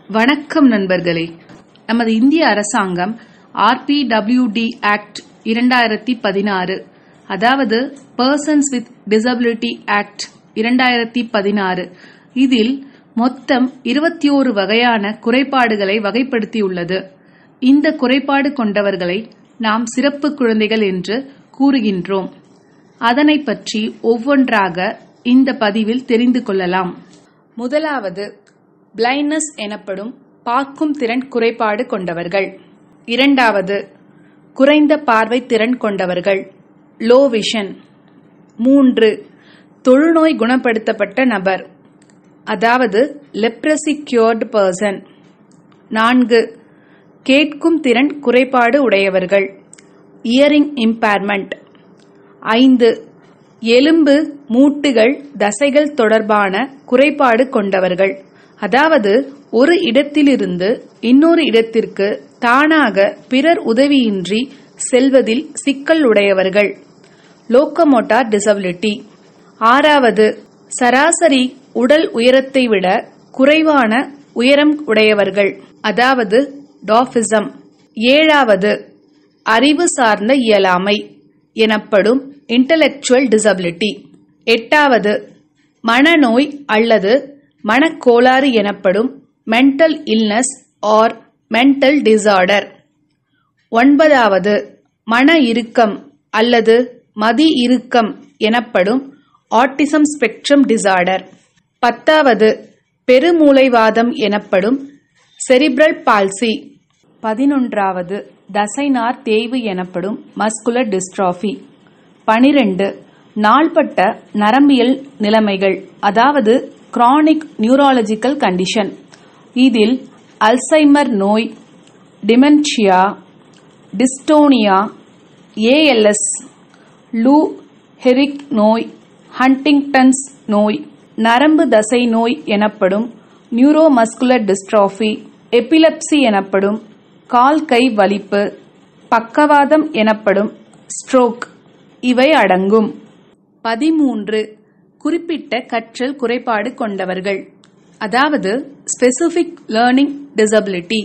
வணக்கம் நண்பர்களே நமது இந்திய அரசாங்கம் ஆர்பிடபிள்யூடி ஆக்ட் இரண்டாயிரத்தி பதினாறு அதாவது பர்சன்ஸ் வித் டிசபிலிட்டி ஆக்ட் இரண்டாயிரத்தி பதினாறு இதில் மொத்தம் இருபத்தி ஓரு வகையான குறைபாடுகளை வகைப்படுத்தியுள்ளது இந்த குறைபாடு கொண்டவர்களை நாம் சிறப்பு குழந்தைகள் என்று கூறுகின்றோம் அதனை பற்றி ஒவ்வொன்றாக இந்த பதிவில் தெரிந்து கொள்ளலாம் முதலாவது பிளைண்ட்னஸ் எனப்படும் பார்க்கும் திறன் குறைபாடு கொண்டவர்கள் இரண்டாவது குறைந்த பார்வை திறன் கொண்டவர்கள் லோ விஷன் மூன்று தொழுநோய் குணப்படுத்தப்பட்ட நபர் அதாவது லெப்ரசி கியூர்டு பர்சன் நான்கு கேட்கும் திறன் குறைபாடு உடையவர்கள் இயரிங் இம்பேர்மெண்ட் ஐந்து எலும்பு மூட்டுகள் தசைகள் தொடர்பான குறைபாடு கொண்டவர்கள் அதாவது ஒரு இடத்திலிருந்து இன்னொரு இடத்திற்கு தானாக பிறர் உதவியின்றி செல்வதில் சிக்கல் உடையவர்கள் லோக்கமோட்டார் டிசபிலிட்டி ஆறாவது சராசரி உடல் உயரத்தை விட குறைவான உயரம் உடையவர்கள் அதாவது டாஃபிசம் ஏழாவது அறிவு சார்ந்த இயலாமை எனப்படும் இன்டலெக்சுவல் டிசபிலிட்டி எட்டாவது மனநோய் அல்லது மனக்கோளாறு எனப்படும் mental illness or mental disorder ஒன்பதாவது மன இறுக்கம் அல்லது மதி இறுக்கம் எனப்படும் ஆட்டிசம் ஸ்பெக்ட்ரம் டிசார்டர் பத்தாவது பெருமூளைவாதம் எனப்படும் செரிப்ரல் பால்சி பதினொன்றாவது தசைநார் தேய்வு எனப்படும் மஸ்குலர் டிஸ்ட்ராஃபி பனிரெண்டு நாள்பட்ட நரம்பியல் நிலைமைகள் அதாவது கிரானிக் நியூராலஜிக்கல் கண்டிஷன் இதில் அல்சைமர் நோய் dementia dystonia ALS Lou Gehrig நோய் ஹண்டிங்டன்ஸ் நோய் நரம்பு தசை நோய் எனப்படும் நியூரோமஸ்குலர் டிஸ்ட்ராஃபி எபிலப்சி எனப்படும் கால் கை வலிப்பு பக்கவாதம் எனப்படும் ஸ்ட்ரோக் இவை அடங்கும் பதிமூன்று குறிப்பிட்ட கற்றல் குறைபாடு கொண்டவர்கள் அதாவது ஸ்பெசிபிக் லேர்னிங் டிசபிலிட்டி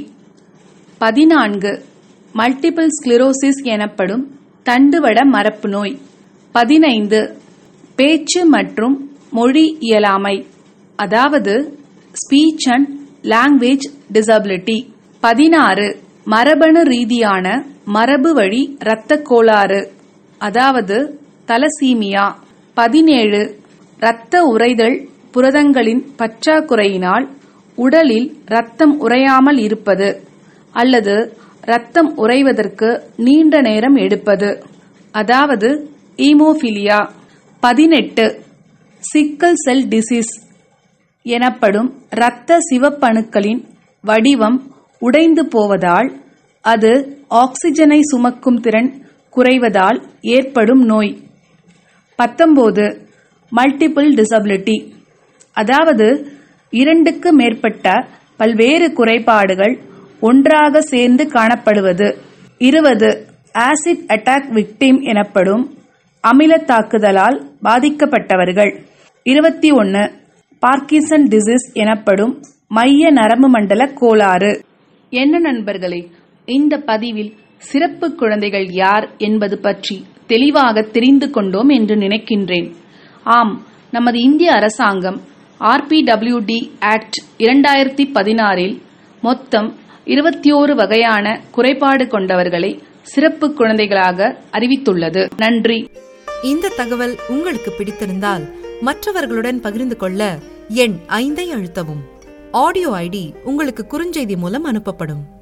பதினான்கு மல்டிபிள் ஸ்க்ளிரோசிஸ் எனப்படும் தண்டுவட மரப்பு நோய் பதினைந்து பேச்சு மற்றும் மொழி இயலாமை அதாவது ஸ்பீச் அண்ட் லாங்குவேஜ் டிசபிலிட்டி பதினாறு மரபணு ரீதியான மரபு வழி இரத்த கோளாறு அதாவது தலசீமியா பதினேழு இரத்த உறைதல் புரதங்களின் பற்றாக்குறையினால் உடலில் இரத்தம் உறையாமல் இருப்பது அல்லது இரத்தம் உறைவதற்கு நீண்ட நேரம் எடுப்பது அதாவது ஈமோபிலியா பதினெட்டு சிக்கல் செல் டிசீஸ் எனப்படும் இரத்த சிவப்பணுக்களின் வடிவம் உடைந்து போவதால் அது ஆக்சிஜனை சுமக்கும் திறன் குறைவதால் ஏற்படும் நோய் பத்தொன்பது மல்டிபிள் டிசபிலிட்டி அதாவது இரண்டுக்கு மேற்பட்ட பல்வேறு குறைபாடுகள் ஒன்றாக சேர்ந்து காணப்படுவது இருபது ஆசிட் அட்டாக் விக்டிம் எனப்படும் அமில தாக்குதலால் பாதிக்கப்பட்டவர்கள் இருபத்தி ஒன்று பார்க்கிசன் டிசீஸ் எனப்படும் மைய நரம்பு மண்டல கோளாறு என்ன நண்பர்களே இந்த பதிவில் சிறப்பு குழந்தைகள் யார் என்பது பற்றி தெளிவாக தெரிந்து கொண்டோம் என்று நினைக்கின்றேன் ஆம் நமது இந்திய அரசாங்கம் ஆர்பிடபிள்யூடி ஆக்ட் இரண்டாயிரத்தி பதினாறில் மொத்தம் இருபத்தி ஓரு வகையான குறைபாடு கொண்டவர்களை சிறப்பு குழந்தைகளாக அறிவித்துள்ளது நன்றி இந்த தகவல் உங்களுக்கு பிடித்திருந்தால் மற்றவர்களுடன் பகிர்ந்து கொள்ள எண் ஐந்தை அழுத்தவும் ஆடியோ ஐடி உங்களுக்கு குறுஞ்செய்தி மூலம் அனுப்பப்படும்